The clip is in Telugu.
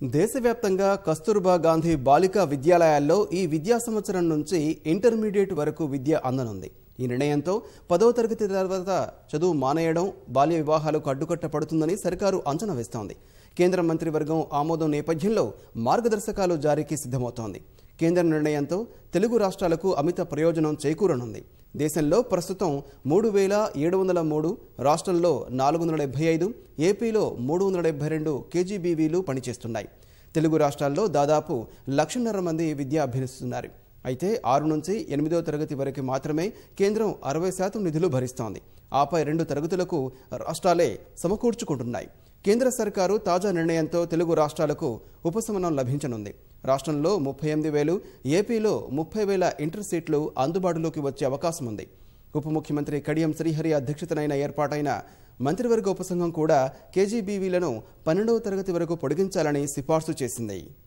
దేశవ్యాప్తంగా కస్తూర్బా గాంధీ బాలికా విద్యాలయాల్లో ఈ విద్యా సంవత్సరం నుంచి ఇంటర్మీడియట్ వరకు విద్య అందనుంది ఈ నిర్ణయంతో పదవ తరగతి తర్వాత చదువు మానేయడం బాల్య వివాహాలకు అడ్డుకట్ట పడుతుందని సర్కారు అంచనా వేస్తోంది కేంద్ర మంత్రివర్గం ఆమోదం నేపథ్యంలో మార్గదర్శకాలు జారీకి సిద్ధమవుతోంది కేంద్ర నిర్ణయంతో తెలుగు రాష్ట్రాలకు అమిత ప్రయోజనం చేకూరనుంది దేశంలో ప్రస్తుతం మూడు వేల ఏడు వందల మూడు రాష్ట్రంలో నాలుగు వందల డెబ్బై ఐదు ఏపీలో మూడు వందల డెబ్బై రెండు కేజీబీవీలు పనిచేస్తున్నాయి తెలుగు రాష్ట్రాల్లో దాదాపు లక్షన్నర మంది విద్య అభ్యసిస్తున్నారు అయితే ఆరు నుంచి ఎనిమిదో తరగతి వరకు మాత్రమే కేంద్రం అరవై శాతం నిధులు భరిస్తోంది ఆపై రెండు తరగతులకు రాష్ట్రాలే సమకూర్చుకుంటున్నాయి కేంద్ర సర్కారు తాజా నిర్ణయంతో తెలుగు రాష్ట్రాలకు ఉపశమనం లభించనుంది రాష్ట్రంలో ముప్పై ఎనిమిది వేలు ఏపీలో ముప్పై వేల ఇంటర్ సీట్లు అందుబాటులోకి వచ్చే అవకాశం ఉంది ఉప ముఖ్యమంత్రి కడియం శ్రీహరి అధ్యక్షతనైన ఏర్పాటైన మంత్రివర్గ ఉపసంఘం కూడా కేజీబీవీలను పన్నెండవ తరగతి వరకు పొడిగించాలని సిఫార్సు చేసింది